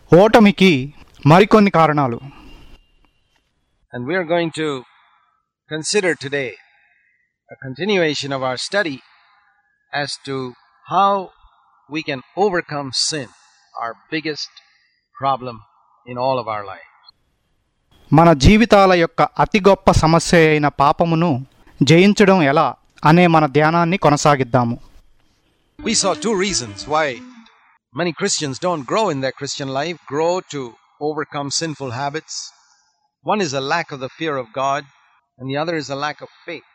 ఓటమికి మరికొన్ని కారణాలు And we are going to consider today a continuation of our study as to how we can overcome sin, our biggest problem in all of our life. మన జీవితాల యొక్క అతి గొప్ప సమస్య అయిన పాపమును జయించడం ఎలా అనే మన ధ్యానాన్ని కొనసాగిద్దాము We saw two reasons why many Christians don't grow in their Christian life, grow to overcome sinful habits. One is a lack of the fear of God, and the other is a lack of faith.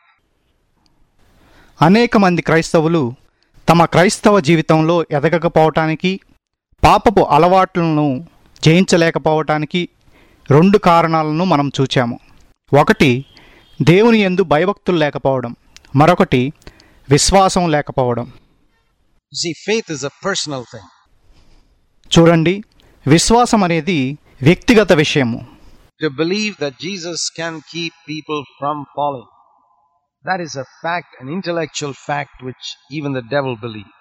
అనేక మంది క్రైస్తవులు తమ క్రైస్తవ జీవితంలో ఎదగకపోవటానికి పాపపు అలవాట్లను జయించలేకపోవటానికి రెండు కారణాలను మనం చూచాము ఒకటి దేవుని ఎందు భయభక్తులు లేకపోవడం మరొకటి విశ్వాసం లేకపోవడం You see, faith is a personal thing. చూడండి విశ్వాసం అనేది వ్యక్తిగత విషయము To believe that Jesus can keep people from falling. That is a fact, an intellectual fact which even the devil believes.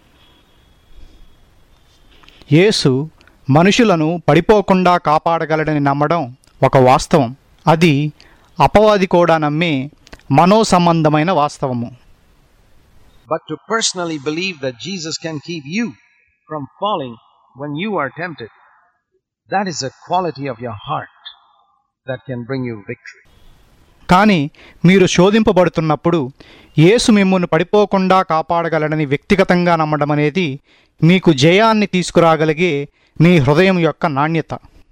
యేసు మనుషులను పడిపోకుండా కాపాడగలడని నమ్మడం ఒక వాస్తవం అది అపవాది కూడా నమ్మే మనోసంబంధమైన వాస్తవము But to personally believe that Jesus can keep you from falling when you are tempted, that is a quality of your heart that can bring you victory. కానీ మీరు శోధింపబడుతున్నప్పుడు యేసు మిమ్మును పడిపోకుండా కాపాడగలడని వ్యక్తిగతంగా నమ్మడం అనేది మీకు జయాన్ని తీసుకురాగలిగే మీ హృదయం యొక్క నాణ్యత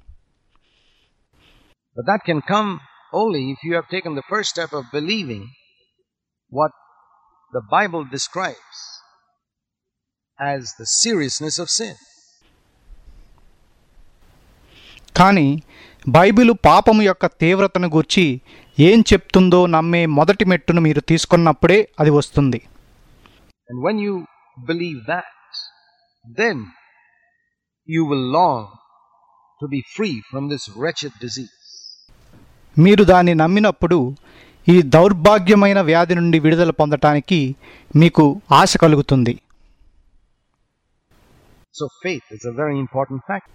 But that can come only if you have taken the first step of believing what the Bible describes as the seriousness of sin. కానీ బైబిలు పాపము యొక్క తీవ్రతను గూర్చి ఏం చెప్తుందో నమ్మే మొదటి మెట్టును మీరు తీసుకున్నప్పుడే అది వస్తుంది And when you believe that, then you will long to be free from this wretched disease. మీరు దాన్ని నమ్మినప్పుడు ఈ దౌర్భాగ్యమైన వ్యాధి నుండి విడుదల పొందటానికి మీకు ఆశ కలుగుతుంది So faith is a very important factor.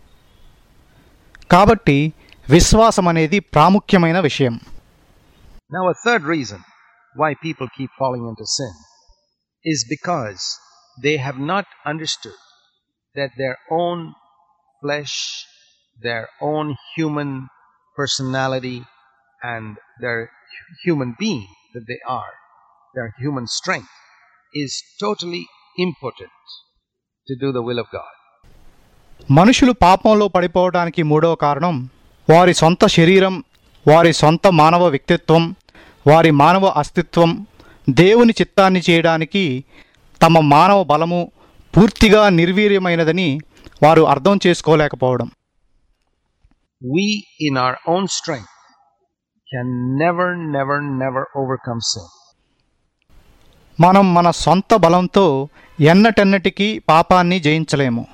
కాబట్టి విశ్వాసం అనేది ప్రాముఖ్యమైన విషయం Now, a third reason why people keep falling into sin is because they have not understood that their own flesh, their own human personality, and their hu- human being that they are, their human strength, is totally impotent to do the will of God. మనుషులు పాపంలో పడిపోవడానికి మూడవ కారణం వారి సొంత శరీరం వారి సొంత మానవ వ్యక్తిత్వం వారి మానవ అస్తిత్వం దేవుని చిత్తాన్ని చేయడానికి తమ మానవ బలము పూర్తిగా నిర్వీర్యమైనదని వారు అర్థం చేసుకోలేకపోవడం We, in our own strength, can never, never, never overcome sin. మనం మన సొంత బలంతో ఎన్నటెన్నటికీ పాపాన్ని జయించలేము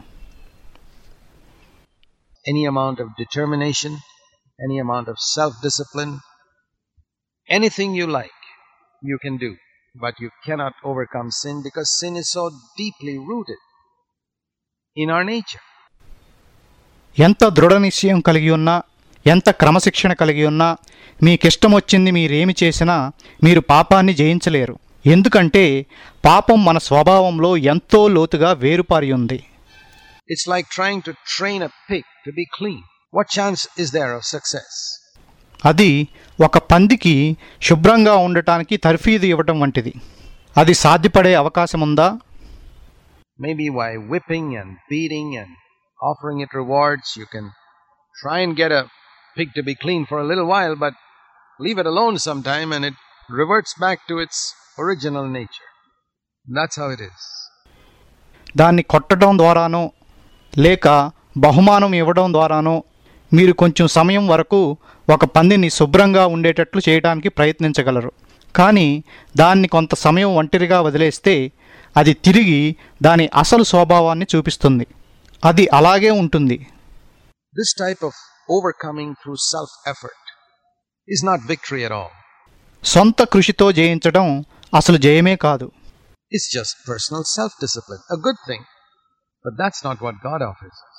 any amount of determination, any amount of self discipline, anything you like, you can do. But you cannot overcome sin because sin is so deeply rooted in our nature. ఎంత దృఢ నిశ్చయం కలిగి ఉన్నా ఎంత క్రమశిక్షణ కలిగి ఉన్నా మీకిష్టం వచ్చింది మీరేమి చేసినా మీరు పాపాన్ని జయించలేరు ఎందుకంటే పాపం మన స్వభావంలో ఎంతో లోతుగా వేరుపారి ఉంది It's like trying to train a pig to be clean. What chance is there of success? అది ఒక పందికి శుభ్రంగా ఉండటానికి తర్ఫీదు ఇవ్వటం వంటిది అది సాధ్యపడే అవకాశం ఉందా Maybe by whipping and beating and offering it rewards, you can try and get a pig to be clean for a little while, but leave it alone sometime and it reverts back to its original nature. That's how it is. దాన్ని కొట్టడం ద్వారానో లేక బహుమానం ఇవ్వడం ద్వారానో మీరు కొంచెం సమయం వరకు ఒక పందిని శుభ్రంగా ఉండేటట్లు చేయడానికి ప్రయత్నించగలరు కానీ దాన్ని కొంత సమయం ఒంటరిగా వదిలేస్తే అది తిరిగి దాని అసలు స్వభావాన్ని చూపిస్తుంది అది అలాగే ఉంటుంది This type of overcoming through self effort is not victory at all. సొంత కృషితో జయించడం అసలు జయమే కాదు It's just personal self discipline. A good thing, but that's not what God offers us.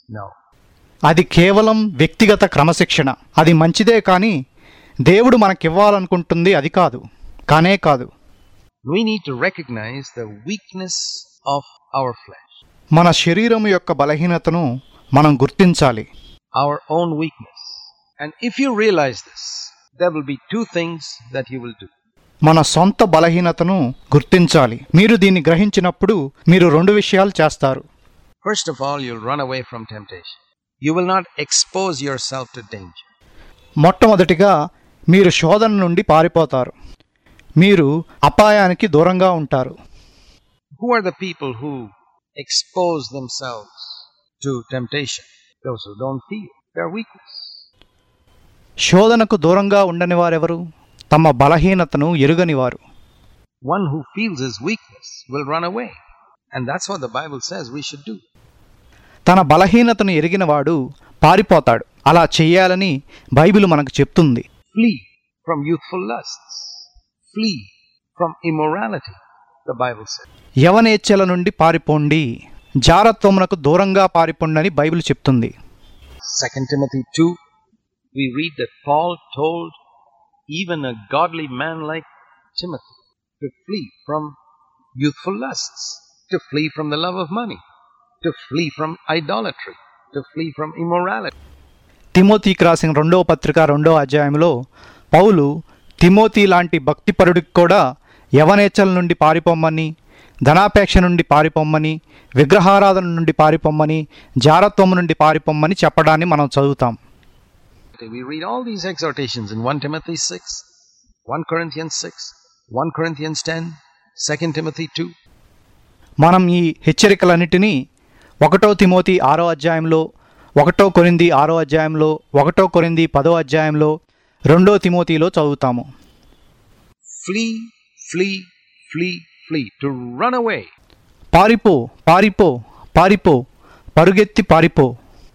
No. అది కేవలం వ్యక్తిగత క్రమశిక్షణ అది మంచిదే కానీ దేవుడు మనకివ్వాలనుకుంటుంది అది కాదు కానే కాదు We need to recognize the weakness of our flesh, మన శరీరం యొక్క బలహీనతను మనం గుర్తించాలి our own weakness. And if you realize this, there will be two things that you will do. మన సొంత బలహీనతను గుర్తించాలి మీరు దీన్ని గ్రహించినప్పుడు మీరు రెండు విషయాలు చేస్తారు First of all, you'll run away from temptation. You will not expose yourself to danger. మొట్టమొదటిగా మీరు శోధన నుండి పారిపోతారు మీరు అపాయానికి దూరంగా ఉంటారు Who are the people who expose themselves to temptation? Those who don't feel their weakness. శోధనకు దూరంగా ఉండని వారెవరు తమ బలహీనతను ఎరుగని వారు One who feels his weakness will run away. And that's what the Bible says we should do. తన బలహీనతను ఎరిగినవాడు పారిపోతాడు అలా చెయ్యాలని బైబిల్ మనకు చెప్తుంది Flee from youthful lusts. Flee from immorality, the Bible says. యవనేచ్ఛల నుండి పారిపోండి జారత్వమునకు దూరంగా పారిపోండి బైబిల్ చెప్తుంది 2 Timothy 2, we read that Paul told even a godly man like Timothy to flee from youthful lusts, to flee from the love of money, to flee from idolatry, to flee from immorality. తిమోతికి రాసిన రెండవ పత్రిక రెండవ అధ్యాయంలో పౌలు Timothy లాంటి భక్తిపరుడికి కూడా యవనేచ్ఛల నుండి పారిపోమ్మని ధనాపేక్ష నుండి పారిపోమ్మని విగ్రహారాధన నుండి పారిపోమ్మని జారత్వం నుండి పారిపోమ్మని చెప్పడాన్ని మనం చదువుతాం We read all these exhortations in 1 Timothy 6, 1 Corinthians 6, 1 Corinthians 10, 2 Timothy 2. మనం ఈ హెచ్చరికలన్నిటినీ ఒకటో తిమోతి ఆరో అధ్యాయంలో ఒకటో కొరింది ఆరో అధ్యాయంలో ఒకటో కొరింది పదో అధ్యాయంలో రెండో తిమోతిలో చదువుతాము Flee, flee, flee, flee, to run away. పారిపో పారిపో పారిపో పరుగెత్తి పారిపో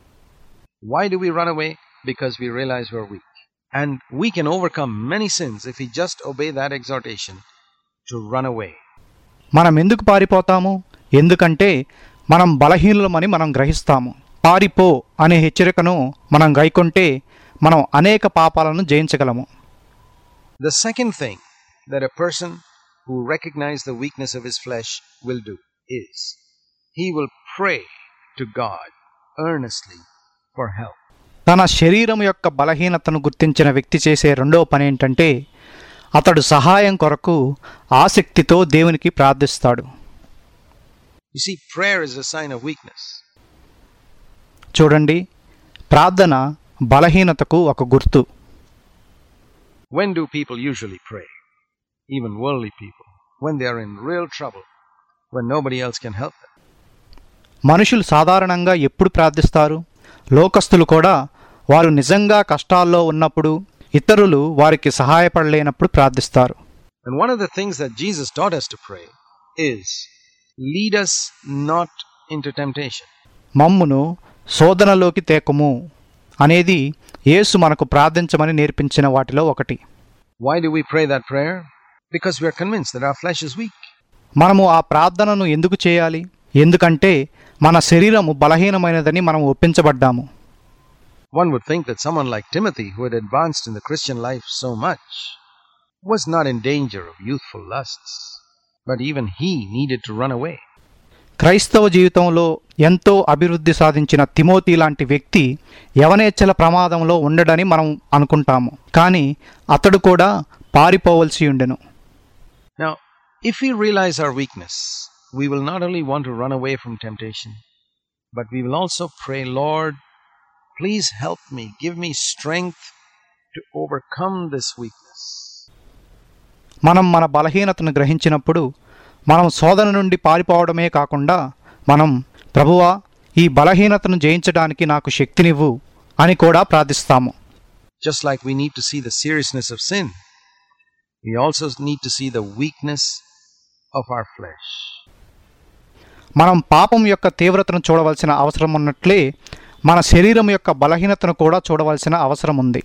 Why do we run away? Because we realize we're weak. And we can overcome many sins if we just obey that exhortation to run away. మనం ఎందుకు పారిపోతాము ఎందుకంటే మనం బలహీనులమని మనం గ్రహిస్తాము పారిపో అనే హెచ్చరికను మనం గైకొంటే మనం అనేక పాపాలను జయించగలము The second thing that a person who recognizes the weakness of his flesh will do is he will pray to God earnestly for help. తన శరీరం యొక్క బలహీనతను గుర్తించిన వ్యక్తి చేసే రెండవ పని ఏంటంటే అతడు సహాయం కొరకు ఆసక్తితో దేవునికి ప్రార్థిస్తాడు You see, prayer is a sign of weakness. చూడండి ప్రార్థన బలహీనతకు ఒక గుర్తు When do people usually pray? Even worldly people. When they are in real trouble, when nobody else can help them. మనుషులు సాధారణంగా ఎప్పుడు ప్రార్థిస్తారు లోకస్తులు కూడా వారు నిజంగా కష్టాల్లో ఉన్నప్పుడు ఇతరులు వారికి సహాయపడలేనప్పుడు ప్రార్థిస్తారు And one of the things that Jesus taught us to pray is lead us not into temptation. మమ్మును శోధనలోకి తేకము అనేది యేసు మనకు ప్రార్థించమని నేర్పించిన వాటిలో ఒకటి Why do we pray that prayer? Because we are convinced that our flesh is weak. మనము ఆ ప్రార్థనను ఎందుకు చేయాలి ఎందుకంటే మన శరీరము బలహీనమైనదని మనం ఒప్పించబడ్డాము One would think that someone like Timothy, who had advanced in the Christian life so much, was not in danger of youthful lusts, but even he needed to run away. క్రైస్తవ జీవితంలో ఎంతో అభివృద్ధి సాధించిన తిమోతి లాంటి వ్యక్తి యవనేచ్ఛల ప్రమాదంలో ఉండడని మనం అనుకుంటాము కానీ అతడు కూడా పారిపోవలసి ఉండెను Now, if we realize our weakness, we will not only want to run away from temptation, but we will also pray, Lord, please help me, give me strength to overcome this weakness. మనం మన బలహీనతను గ్రహించినప్పుడు మనం శోధన నుండి పారిపోవడమే కాకుండా మనం ప్రభువా ఈ బలహీనతను జయించడానికి నాకు శక్తినివ్వు అని కూడా ప్రార్థిస్తాము Just like we need to see the seriousness of sin, we also need to see the weakness of our flesh. మనం పాపం యొక్క తీవ్రతను చూడవలసిన అవసరం ఉన్నట్లే మన శరీరం యొక్క బలహీనతను కూడా చూడవలసిన అవసరం ఉంది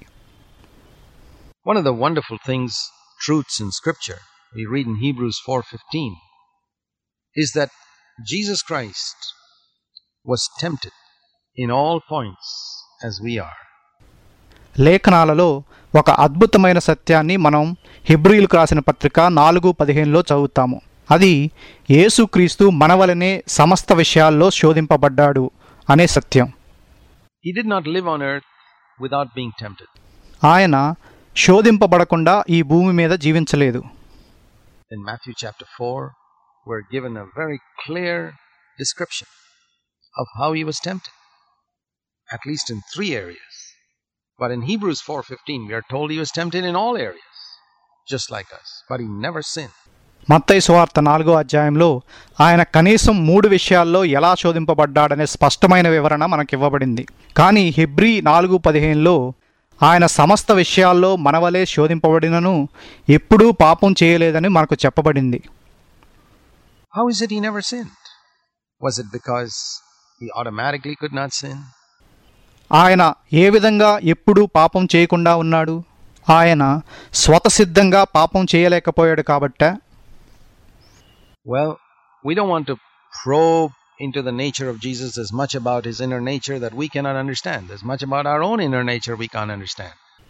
One of the wonderful things, truths in Scripture, we read in Hebrews 4:15, is that Jesus Christ was tempted in all points as we are. లేఖనాలలో ఒక అద్భుతమైన సత్యాన్ని మనం హిబ్రియులకు రాసిన పత్రిక నాలుగు పదిహేనులో చదువుతాము అది యేసుక్రీస్తు మనవలనే సమస్త విషయాల్లో శోధింపబడ్డాడు అనే సత్యం He did not live on earth without being tempted. ఆయన శోధింపబడకుండా ఈ భూమి మీద జీవించలేదు In Matthew chapter 4, we're given a very clear description of how he was tempted, at least in three areas. But in Hebrews 4:15, we are told he was tempted in all areas, just like us, but he never sinned. మత్తయి సువార్త నాలుగో అధ్యాయంలో ఆయన కనీసం మూడు విషయాల్లో ఎలా శోధింపబడ్డాడనే స్పష్టమైన వివరణ మనకి ఇవ్వబడింది కానీ హిబ్రీ నాలుగు పదిహేనులో ఆయన సమస్త విషయాల్లో మనవలే శోధింపబడినను ఎప్పుడూ పాపం చేయలేదని మనకు చెప్పబడింది How is it he never sinned? Was it because he automatically could not sin? ఆయన ఏ విధంగా ఎప్పుడూ పాపం చేయకుండా ఉన్నాడు ఆయన స్వతసిద్ధంగా పాపం చేయలేకపోయాడు కాబట్టే Well, we don't want to probe into the nature of Jesus as much about his inner nature that we cannot understand. There's much about our own inner nature we can't understand.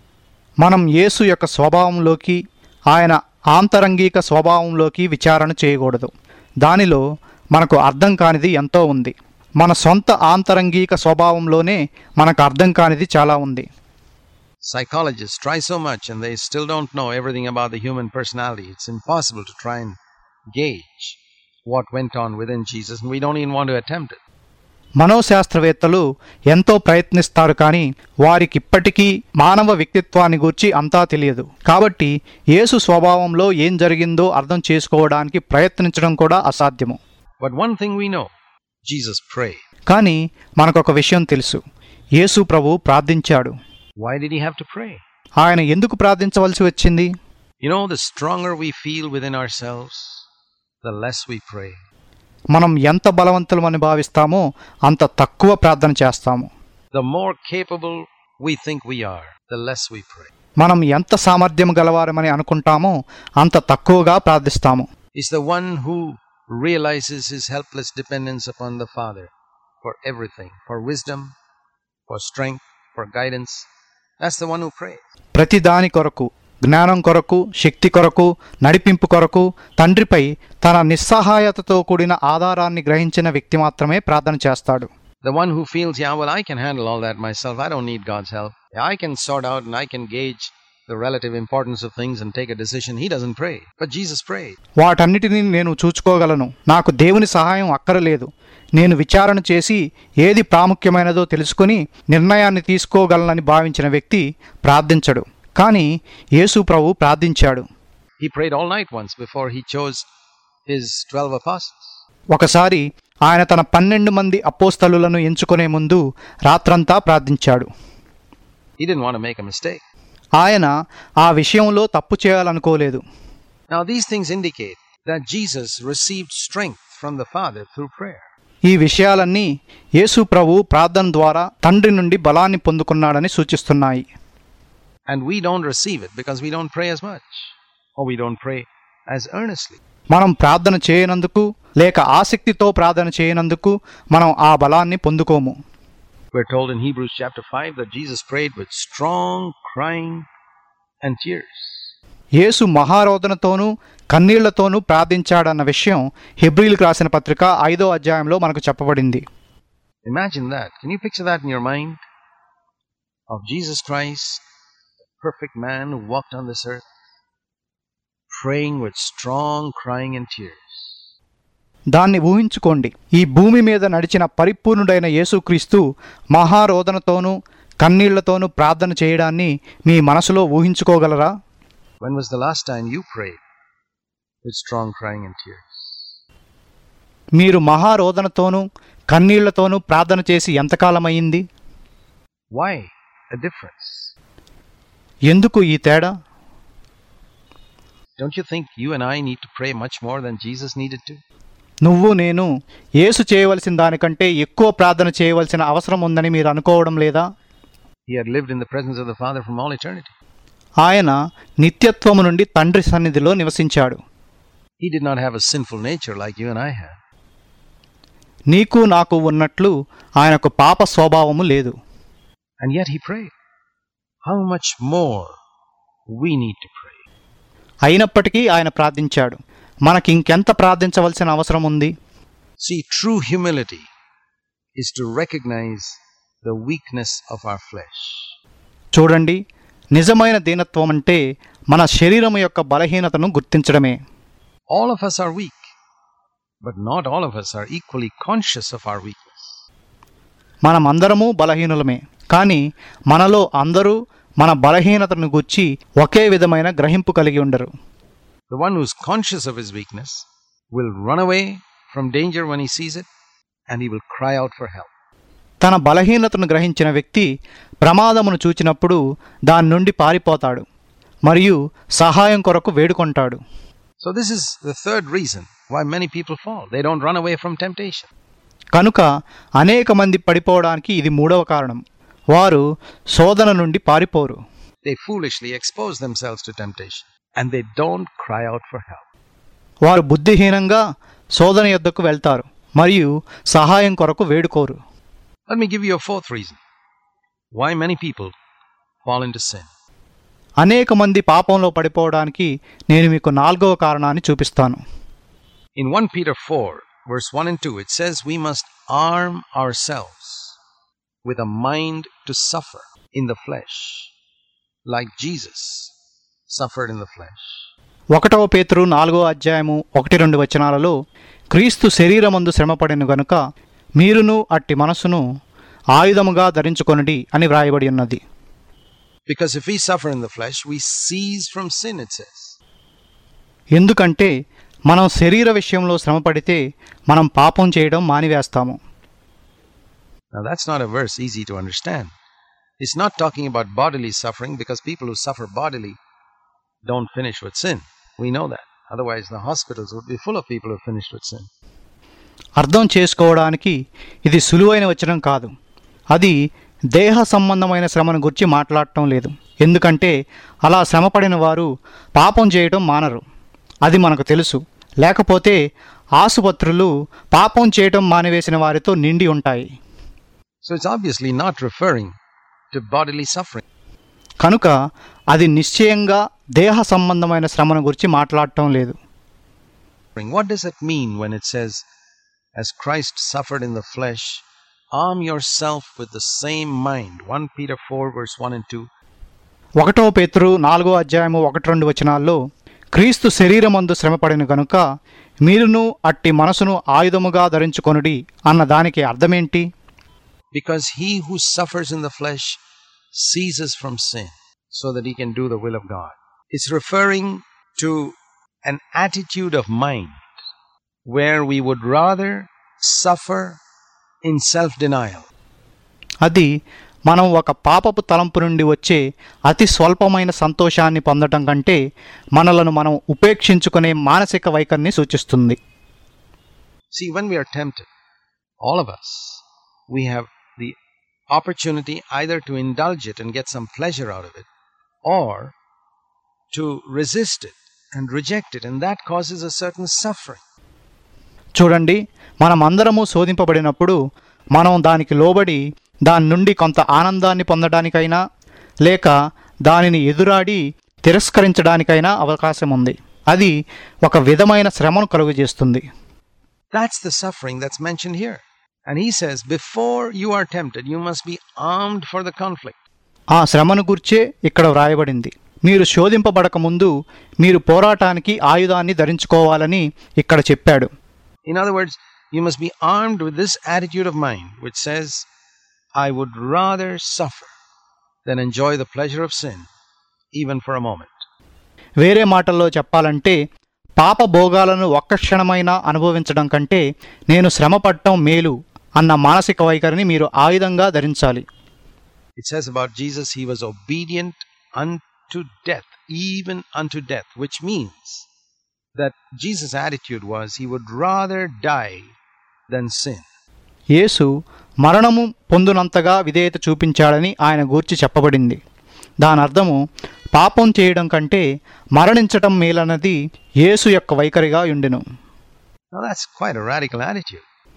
మనం యేసు యొక్క స్వభావంలోకి ఆయన ఆంతరంగిక స్వభావంలోకి విచారణ చేయకూడదు దానిలో మనకు అర్థం కానిది ఎంతో ఉంది మన సొంత ఆంతరంగిక స్వభావంలోనే మనకు అర్థం కానిది చాలా ఉంది Psychologists try so much and they still don't know everything about the human personality. It's impossible to try and gauge what went on within Jesus, and we don't even want to attempt it. మనోశాస్త్రవేత్తలు ఎంతో ప్రయత్నిస్తారు కానీ వారికి ఇప్పటికీ మానవ వ్యక్తిత్వాన్ని గూర్చి అంతా తెలియదు కాబట్టి యేసు స్వభావంలో ఏం జరిగిందో అర్థం చేసుకోవడానికి ప్రయత్నించడం కూడా అసాధ్యము But one thing we know Jesus prayed. కానీ మనకొక విషయం తెలుసు యేసు ప్రభు ప్రార్థించాడు Why did he have to pray? ఆయన ఎందుకు ప్రార్థించవలసి వచ్చింది You know, the stronger we feel within ourselves, the less we pray. మనం ఎంత బలవంతులమని భావిస్తామో అంత తక్కువ ప్రార్థన చేస్తాము The more capable we think we are, the less we pray. మనం ఎంత సామర్థ్యం గలవారమని అనుకుంటామో అంత తక్కువగా ప్రార్థిస్తాము Is the one who realizes his helpless dependence upon the Father for everything, for wisdom, for strength, for guidance. That's the one who prays. ప్రతి దాని కొరకు జ్ఞానం కొరకు శక్తి కొరకు నడిపింపు కొరకు తండ్రిపై తన నిస్సహాయతతో కూడిన ఆధారాన్ని గ్రహించిన వ్యక్తి మాత్రమే ప్రార్థన చేస్తాడు The one who feels, yeah, well, I can handle all that myself. I don't need God's help. Yeah, I can sort out and I can gauge the relative importance of things and take a decision. He doesn't pray. But Jesus prayed. వాటన్నిటిని నేను చూచుకోగలను నాకు దేవుని సహాయం అక్కరలేదు నేను విచారణ చేసి ఏది ప్రాముఖ్యమైనదో తెలుసుకుని నిర్ణయాన్ని తీసుకోగలనని భావించిన వ్యక్తి ప్రార్థించడు కానీ యేసు ప్రభు ప్రార్థించాడు He prayed all night once before he chose his 12 apostles. ఒకసారి ఆయన తన పన్నెండు మంది అపోస్తలులను ఎంచుకునే ముందు రాత్రంతా ప్రార్థించాడు He didn't want to make a mistake. ఆయన ఆ విషయంలో తప్పు చేయాలనుకోలేదు Now, these things indicate that Jesus received strength from the Father through prayer. ఈ విషయాలన్నీ యేసు ప్రభు ప్రార్థన ద్వారా తండ్రి నుండి బలాన్ని పొందుకున్నాడని సూచిస్తున్నాయి And we don't receive it because we don't pray as much, or we don't pray as earnestly. మనం ప్రార్థన చేయనందుకు లేక ఆసక్తితో ప్రార్థన చేయనందుకు మనం ఆ బలాన్ని పొందుకోము We're told in Hebrews chapter 5 that Jesus prayed with strong crying and tears. యేసు మహారోదనతోనూ కన్నీళ్లతోనూ ప్రార్థించాడన్న విషయం హెబ్రిల్కి రాసిన పత్రిక ఐదో అధ్యాయంలో మనకు చెప్పబడింది Imagine that. Can you picture that in your mind? Of Jesus Christ, the perfect man who walked on this earth, praying with strong crying and tears. దాన్ని ఊహించుకోండి ఈ భూమి మీద నడిచిన పరిపూర్ణుడైన యేసుక్రీస్తు మహారోదనతోనూ కన్నీళ్లతోనూ ప్రార్థన చేయడాన్ని మీ మనసులో ఊహించుకోగలరా When was the last time you prayed with strong crying and tears? మీరు మహారోదనతోనూ కన్నీళ్లతోనూ ప్రార్థన చేసి ఎంతకాలమయ్యింది Why a difference? ఎందుకు ఈ తేడా Don't you think you and I need to pray much more than Jesus needed to? నువ్వు నేను యేసు చేయవలసిన దానికంటే ఎక్కువ ప్రార్థన చేయవలసిన అవసరం ఉందని మీరు అనుకోవడం లేదా He had lived in the presence of the Father from all eternity. ఆయన నిత్యత్వము నుండి తండ్రి సన్నిధిలో నివసించాడు He did not have a sinful nature like you and I have. నీకు నాకు ఉన్నట్లు ఆయనకు పాప స్వభావము లేదు And yet he prayed. How much more we need to pray. అయినప్పటికీ ఆయన ప్రార్థించాడు మనకి ఇంకెంత ప్రార్థించవలసిన అవసరం ఉంది See, true humility is to recognize the weakness of our flesh. చూడండి నిజమైన దీనత్వం అంటే మన శరీరం యొక్క బలహీనతను గుర్తించడమే All of us are weak, but not all of us are equally conscious of our weakness. మనమందరము బలహీనులమే కానీ మనలో అందరూ మన బలహీనతను గుర్చి ఒకే విధమైన గ్రహింపు కలిగి ఉండరు The one who's conscious of his weakness will run away from danger when he sees it, and he will cry out for help. తన బలహీనతను గ్రహించిన వ్యక్తి ప్రమాదమును చూచినప్పుడు దాని నుండి పారిపోతాడు మరియు సహాయం కొరకు వేడుకొంటాడు So, this is the third reason why many people fall. They don't run away from temptation. కనుక అనేక మంది పడిపోవడానికి ఇది మూడవ కారణం వారు శోధన నుండి పారిపోరు They foolishly expose themselves to temptation and they don't cry out for help. వారు బుద్ధిహీనంగా శోధన యొద్దకు వెళ్తారు మరియు సహాయం కొరకు వేడుకోరు Let me give you a fourth reason why many people fall into sin. అనేక మంది పాపంలో పడిపోవడానికి నేను మీకు నాలుగవ కారణాన్ని చూపిస్తాను In 1 Peter 4, verse 1 and 2, it says we must arm ourselves with a mind to suffer in the flesh, like Jesus suffered in the flesh. ఒకటవ పేతురు నాలుగో అధ్యాయము ఒకటి రెండు వచనాలలో క్రీస్తు శరీరమందు శ్రమపడిన గనుక మీరును అట్టి మనసును ఆయుధముగా ధరించుకొనడి అని వ్రాయబడి ఉన్నది Because if we suffer in the flesh, we cease from sin, it says. ఎందుకంటే మనం శరీర విషయంలో శ్రమపడితే మనం పాపం చేయడం మానివేస్తాము Now, that's not a verse easy to understand. It's not talking about bodily suffering because people who suffer bodily don't finish with sin. We know that. Otherwise, the hospitals would be full of people who finished with sin. అర్థం చేసుకోవడానికి ఇది సులువైన వచనం కాదు అది దేహ సంబంధమైన శ్రమను గురించి మాట్లాడటం లేదు ఎందుకంటే అలా శ్రమపడిన వారు పాపం చేయటం మానరు అది మనకు తెలుసు లేకపోతే ఆసుపత్రులు పాపం చేయటం మానివేసిన వారితో నిండి ఉంటాయి So, it's obviously not referring to bodily suffering. కనుక అది నిశ్చయంగా దేహ సంబంధమైన శ్రమను గురించి మాట్లాడటం లేదు What does it mean when it says, as Christ suffered in the flesh, arm yourself with the same mind? 1 Peter 4, verse 1 and 2. ఒకటో పేతురు నాలుగో అధ్యాయము ఒకటి రెండు వచనాల్లో క్రీస్తు శరీరమందు శ్రమపడిన గనుక మీరును అట్టి మనసును ఆయుధముగా ధరించుకొనుడి అన్న దానికి అర్థమేంటి Because he who suffers in the flesh ceases from sin so that he can do the will of God. It's referring to an attitude of mind where we would rather suffer in self denial అది మనం ఒక పాపపు తలంపు నుండి వచ్చే అతి స్వల్పమైన సంతోషాన్ని పొందటం కంటే మనలను మనం ఉపేక్షించుకునే మానసిక వైఖరిని సూచిస్తుంది See, when we are tempted, all of us, we have the opportunity either to indulge it and get some pleasure out of it, or to resist it and reject it, and that causes a certain suffering. చూడండి మనమందరము శోధింపబడినప్పుడు మనం దానికి లోబడి దాని నుండి కొంత ఆనందాన్ని పొందడానికైనా లేక దానిని ఎదురాడి తిరస్కరించడానికైనా అవకాశం ఉంది అది ఒక విధమైన శ్రమను కలుగజేస్తుంది That's the suffering that's mentioned here. And he says, before you are tempted, you must be armed for the conflict. ఆ శ్రమను గుర్చే ఇక్కడ వ్రాయబడింది మీరు శోధింపబడక ముందు మీరు పోరాటానికి ఆయుధాన్ని ధరించుకోవాలని ఇక్కడ చెప్పాడు In other words, you must be armed with this attitude of mind, which says, I would rather suffer than enjoy the pleasure of sin, even for a moment. వేరే మాటల్లో చెప్పాలంటే పాప భోగాలను ఒక్క క్షణమైనా అనుభవించడం కంటే నేను శ్రమపడటం మేలు అన్న మానసిక వైఖరిని మీరు ఆయుధంగా ధరించాలి It says about Jesus, he was obedient unto death, even unto death, which means that Jesus' attitude was he would rather die than sin. యేసు మరణము పొందునంతగా విధేయత చూపించాడని ఆయన గూర్చి చెప్పబడింది దాని అర్థము పాపం చేయడం కంటే మరణించటం మేలన్నది యేసు యొక్క వైఖరిగా ఉండెను Now, that's quite a radical attitude.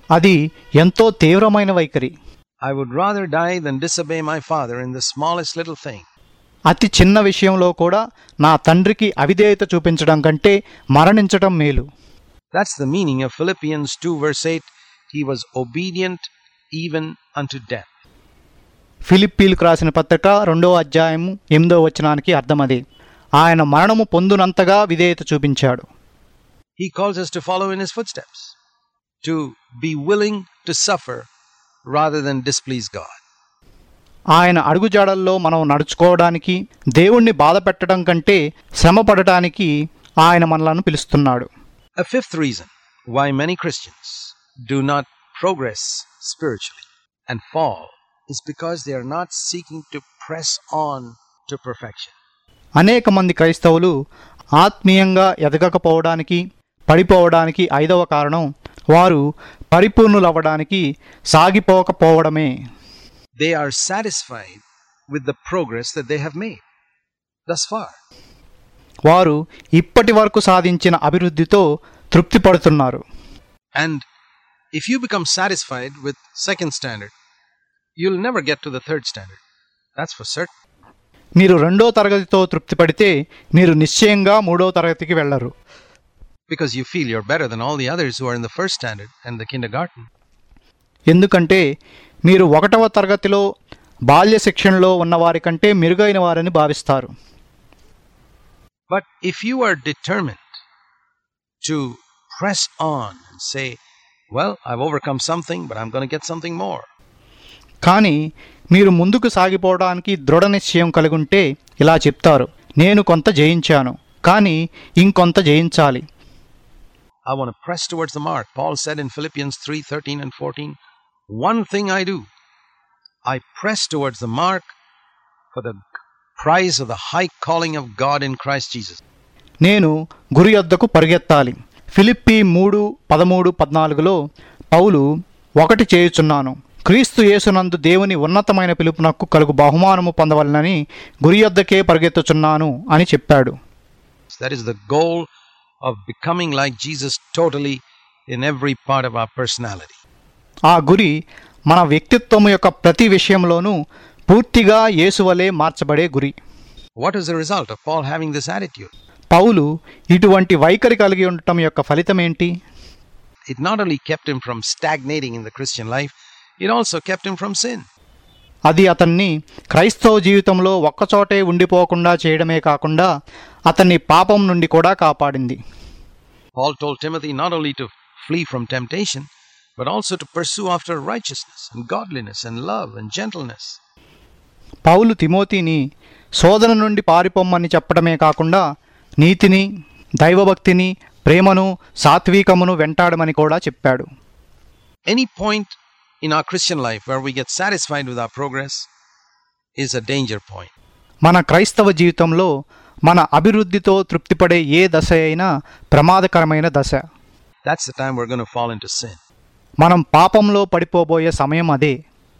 అది ఎంతో తీవ్రమైన వైఖరి I would rather die than disobey my father in the smallest little thing. అతి చిన్న విషయంలో కూడా నా తండ్రికి అవిధేయత చూపించడం కంటే మరణించటం మేలు That's the meaning of Philippians 2, verse 8. He was obedient even unto death. ఫిలిప్పీలకు రాసిన పత్రిక రెండో అధ్యాయము ఎనిమిదో వచనానికి అర్థం అదే ఆయన మరణము పొందునంతగా విధేయత చూపించాడు He calls us to follow in his footsteps, to be willing to suffer rather than displease God. ఆయన అడుగుజాడల్లో మనం నడుచుకోవడానికి దేవుణ్ణి బాధ పెట్టడం కంటే శ్రమ పడటానికి ఆయన మనలను పిలుస్తున్నాడు A fifth reason why many Christians do not progress spiritually and fall is because they are not seeking to press on to perfection. అనేక మంది క్రైస్తవులు ఆత్మీయంగా ఎదగకపోవడానికి పడిపోవడానికి ఐదవ కారణం వారు పరిపూర్ణులవ్వడానికి సాగిపోకపోవడమే They are satisfied with the progress that they have made thus far. వారు ఇప్పటి వరకు సాధించిన అభివృద్ధితో తృప్తి పడుతున్నారు And if you become satisfied with second standard, you'll never get to the third standard. That's for certain. మీరు రెండో తరగతితో తృప్తి పడితే మీరు నిశ్చయంగా మూడో తరగతికి వెళ్ళరు Because you feel you're better than all the others who are in the first standard and the kindergarten. ఎందుకంటే మీరు ఒకటవ తరగతిలో బాల్య శిక్షణలో ఉన్నవారి కంటే మెరుగైన వారని భావిస్తారు But if you are determined to press on and say, Well, I've overcome something, but I'm going to get something more. కానీ మీరు ముందుకు సాగిపోవడానికి దృఢ నిశ్చయం కలిగుంటే ఇలా చెప్తారు నేను కొంత జయించాను కానీ ఇంకొంత జయించాలి I want to press towards the mark. Paul said in Philippians 3 13 and 14, One thing I do, I press towards the mark for the prize of the high calling of God in Christ Jesus. నేను గురి యొద్దకు పరిగెత్తాలి ఫిలిప్పి మూడు పదమూడు పద్నాలుగులో పౌలు ఒకటి చేయుచున్నాను క్రీస్తు యేసునందు దేవుని ఉన్నతమైన పిలుపునకు కలుగు బహుమానము పొందవలనని గురి యొద్దకే పరిగెత్తుచున్నాను అని చెప్పాడు That is the goal of becoming like Jesus totally in every part of our personality. ఆ గురి మన వ్యక్తిత్వం యొక్క ప్రతి విషయంలోనూ పూర్తిగా యేసువలే మార్చబడే గురి What is the result of Paul having this attitude? పౌలు ఇటువంటి వైఖరి కలిగి ఉండటం యొక్క ఫలితం ఏంటి It not only kept him from stagnating in the Christian life, it also kept him from sin. అది అతన్ని క్రైస్తవ జీవితంలో ఒక్కచోటే ఉండిపోకుండా చేయడమే కాకుండా అతన్ని పాపం నుండి కూడా కాపాడింది Paul told Timothy not only to flee from temptation, but also to pursue after righteousness and godliness and love and gentleness. పౌలు తిమోతిని శోధన నుండి పారిపోమ్మని చెప్పడమే కాకుండా నీతిని దైవభక్తిని ప్రేమను సాత్వికమును వెంటాడమని కూడా చెప్పాడు Any point in our Christian life where we get satisfied with our progress is a danger point. మన క్రైస్తవ జీవితంలో మన అభివృద్ధితో తృప్తిపడే ఏ దశ అయినా ప్రమాదకరమైన దశ That's the time we're going to fall into sin. మనం పాపంలో పడిపోబోయే సమయం అదే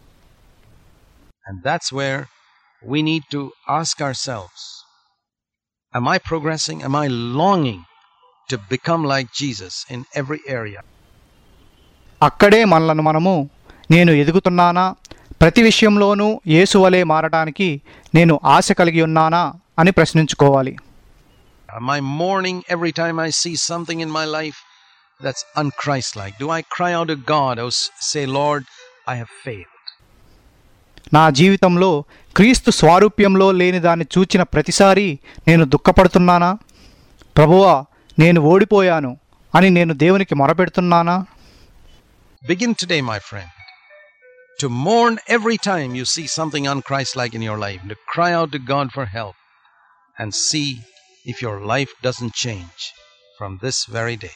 And that's where we need to ask ourselves Am I progressing? Am I longing to become like Jesus in every area? అక్కడే మనలను మనము నేను ఎదుగుతున్నానా ప్రతి విషయంలోనూ యేసువలే మారడానికి నేను ఆశ కలిగి ఉన్నానా అని ప్రశ్నించుకోవాలి Am I mourning every time I see something in my life that's unchristlike? Do I cry out to God or s- say, Lord, I have failed? నా జీవితంలో క్రీస్తు స్వారూప్యంలో లేని దాన్ని చూచిన ప్రతిసారి నేను దుఃఖపడుతున్నానా ప్రభువా నేను ఓడిపోయాను అని నేను దేవునికి మొరపెడుతున్నానా Begin today, my friend, to mourn every time you see something unchristlike in your life, to cry out to God for help, and see if your life doesn't change from this very day.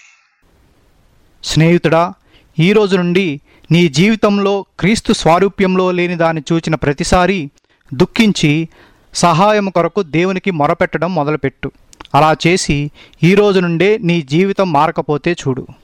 స్నేహితుడా ఈ రోజు నుండి నీ జీవితంలో క్రీస్తు స్వారూప్యంలో లేని దాన్ని చూచిన ప్రతిసారి దుఃఖించి సహాయం కొరకు దేవునికి మొరపెట్టడం మొదలుపెట్టు అలా చేసి ఈ రోజు నుండే నీ జీవితం మారకపోతే చూడు